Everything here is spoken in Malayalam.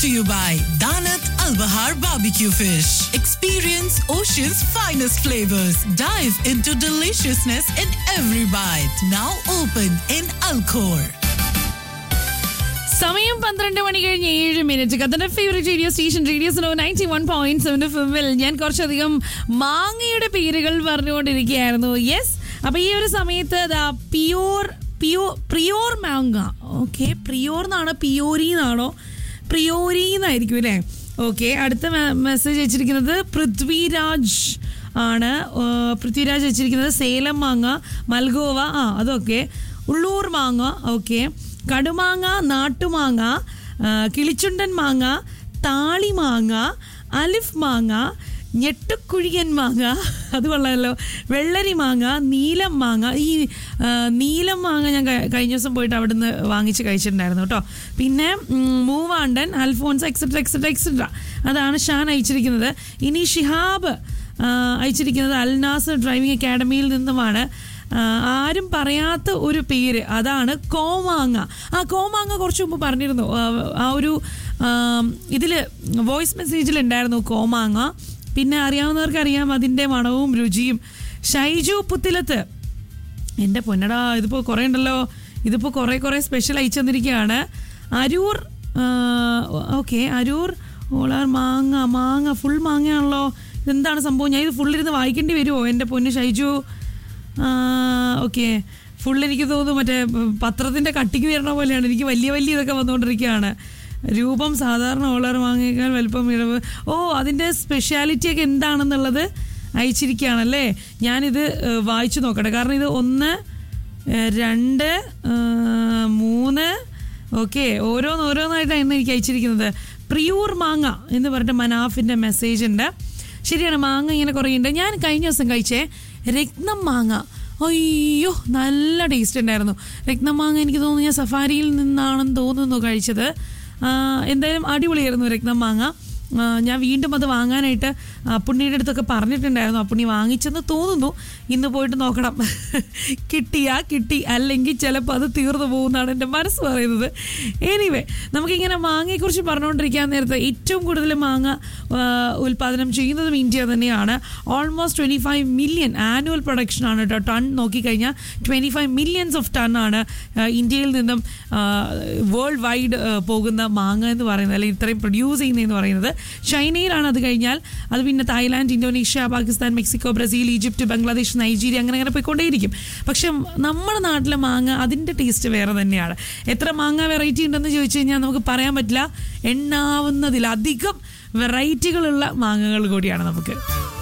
to you by Danat Al Bahar Barbecue Fish. Experience Ocean's finest flavors. Dive into deliciousness in every bite. Now open in Alcor. സമയം പന്ത്രണ്ട് മണി കഴിഞ്ഞ് ഏഴ് മിനിറ്റ് കത്തന്റെ ഫേവറേറ്റ് റേഡിയോ സ്റ്റേഷൻ റേഡിയോ സ്ലോ നയൻറ്റി വൺ പോയിന്റ് സെവൻ ഫിമിൽ ഞാൻ കുറച്ചധികം മാങ്ങയുടെ പേരുകൾ പറഞ്ഞുകൊണ്ടിരിക്കുകയായിരുന്നു യെസ് അപ്പൊ ഈ ഒരു സമയത്ത് പിയോർ പിയോ പ്രിയോർ മാങ്ങ ഓക്കെ പ്രിയോർ എന്നാണോ പിയോരി എന്നാണോ പ്രിയോരി എന്നായിരിക്കും അല്ലേ ഓക്കെ അടുത്ത മെസ്സേജ് വെച്ചിരിക്കുന്നത് പൃഥ്വിരാജ് ആണ് ആ, പൃഥ്വിരാജ് വെച്ചിരിക്കുന്നത് സേലം മാങ്ങ മൽഗോവ ആ അതൊക്കെ ഉള്ളൂർ മാങ്ങ ഓക്കെ കടുമാങ്ങ നാട്ടുമാങ്ങ ആ, കിളിച്ചുണ്ടൻ മാങ്ങ താളി മാങ്ങ അലിഫ് മാങ്ങ ഞെട്ടുക്കുഴിയൻ മാങ്ങ അത് കൊള്ളാമല്ലോ വെള്ളരി മാങ്ങ നീലം മാങ്ങ ഈ ആ, നീലം മാങ്ങ ഞാൻ കഴി- കഴിഞ്ഞ ദിവസം പോയിട്ട് അവിടുന്ന് വാങ്ങിച്ച് കഴിച്ചിട്ടുണ്ടായിരുന്നു കേട്ടോ പിന്നെ ഉം, മൂവാണ്ടൻ അൽഫോൺസ് എക്സെട്ര എക്സെട്ര എക്സെട്ര അതാണ് ഷാൻ അയച്ചിരിക്കുന്നത് ഇനി ഷിഹാബ് ആ, അയച്ചിരിക്കുന്നത് അൽനാസ് ഡ്രൈവിംഗ് അക്കാഡമിയിൽ നിന്നുമാണ് ആ, ആരും പറയാത്ത ഒരു പേര് അതാണ് കോമാങ്ങ ആ കോമാങ്ങ കുറച്ച് മുമ്പ് പറഞ്ഞിരുന്നു ആ, ആ ഒരു ഇതിൽ വോയിസ് മെസ്സേജിൽ ഉണ്ടായിരുന്നു കോമാങ്ങ പിന്നെ അറിയാവുന്നവർക്ക് അറിയാം അതിൻ്റെ മണവും രുചിയും ഷൈജു പുത്തിലത്ത് എൻ്റെ പൊന്നടാ ഇതിപ്പോൾ കുറേ ഉണ്ടല്ലോ ഇതിപ്പോൾ കുറേ കുറേ സ്പെഷ്യൽ അയച്ചു തന്നിരിക്കുകയാണ് അരൂർ ഓക്കെ അരൂർ ഓളാർ മാങ്ങ മാങ്ങ ഫുൾ മാങ്ങയാണല്ലോ ഇതെന്താണ് സംഭവം ഞാൻ ഇത് ഫുള്ളിരുന്ന് വായിക്കേണ്ടി വരുമോ എൻ്റെ പൊന്ന് ഷൈജു ഓക്കെ ഫുൾ എനിക്ക് തോന്നുന്നു മറ്റേ പത്രത്തിൻ്റെ കട്ടിക്ക് വരണ പോലെയാണ് എനിക്ക് വലിയ വലിയ ഇതൊക്കെ വന്നുകൊണ്ടിരിക്കുകയാണ് രൂപം സാധാരണ ഓളർ മാങ്ങയേക്കാൾ വലുപ്പം ഇഴവ് ഓ അതിൻ്റെ സ്പെഷ്യാലിറ്റി ഒക്കെ എന്താണെന്നുള്ളത് അയച്ചിരിക്കുകയാണല്ലേ ഞാനിത് ഏഹ്, വായിച്ചു നോക്കട്ടെ കാരണം ഇത് ഒന്ന് ഏഹ്, രണ്ട് ഏഹ്, മൂന്ന് ഓക്കെ ഓരോന്ന് ഓരോന്നായിട്ടാണ് എനിക്ക് അയച്ചിരിക്കുന്നത് പ്രിയൂർ മാങ്ങ എന്ന് പറഞ്ഞിട്ട് മനാഫിൻ്റെ മെസ്സേജ് ഉണ്ട് ശരിയാണ് മാങ്ങ ഇങ്ങനെ കുറേ ഉണ്ട് ഞാൻ കഴിഞ്ഞ ദിവസം കഴിച്ചേ രത്നം മാങ്ങ അയ്യോ നല്ല ടേസ്റ്റ് ഉണ്ടായിരുന്നു രത്നം മാങ്ങ എനിക്ക് തോന്നുന്നു ഞാൻ സഫാരിയിൽ നിന്നാണെന്ന് തോന്നുന്നു കഴിച്ചത് ആ, എന്തായാലും അടിപൊളിയായിരുന്നു രത്നം മാങ്ങ ആ, ഞാൻ വീണ്ടും അത് വാങ്ങാനായിട്ട് അപ്പുണ്ണിയുടെ അടുത്തൊക്കെ പറഞ്ഞിട്ടുണ്ടായിരുന്നു അപ്പുണ്ണി വാങ്ങിച്ചെന്ന് തോന്നുന്നു ഇന്ന് പോയിട്ട് നോക്കണം കിട്ടിയാ കിട്ടി അല്ലെങ്കിൽ ചിലപ്പോൾ അത് തീർന്നു പോകുന്നതാണ് എൻ്റെ മനസ്സ് പറയുന്നത് എനിവേ നമുക്കിങ്ങനെ മാങ്ങയെക്കുറിച്ച് പറഞ്ഞുകൊണ്ടിരിക്കാൻ നേരത്തെ ഏറ്റവും കൂടുതൽ മാങ്ങ ആ, ഉൽപ്പാദനം ചെയ്യുന്നതും ഇന്ത്യ തന്നെയാണ് almost twenty five million annual production ആണ് കേട്ടോ ടൺ നോക്കിക്കഴിഞ്ഞാൽ twenty five millions of ton ആണ് ആ, ഇന്ത്യയിൽ നിന്നും വേൾഡ് വൈഡ് പോകുന്ന മാങ്ങ എന്ന് പറയുന്നത് അല്ലെങ്കിൽ ഇത്രയും പ്രൊഡ്യൂസ് ചെയ്യുന്നതെന്ന് പറയുന്നത് ചൈനയിലാണ് അത് കഴിഞ്ഞാൽ അത് പിന്നെ Thailand Indonesia Pakistan Mexico Brazil Egypt Bangladesh Nigeria അങ്ങനെ അങ്ങനെ പോയിക്കൊണ്ടേയിരിക്കും പക്ഷെ നമ്മുടെ നാട്ടിലെ മാങ്ങ അതിൻ്റെ ടേസ്റ്റ് വേറെ തന്നെയാണ് എത്ര മാങ്ങ വെറൈറ്റി ഉണ്ടെന്ന് ചോദിച്ചു കഴിഞ്ഞാൽ നമുക്ക് പറയാൻ പറ്റില്ല എണ്ണാവുന്നതിലധികം വെറൈറ്റികളുള്ള മാങ്ങകൾ കൂടിയാണ് നമുക്ക്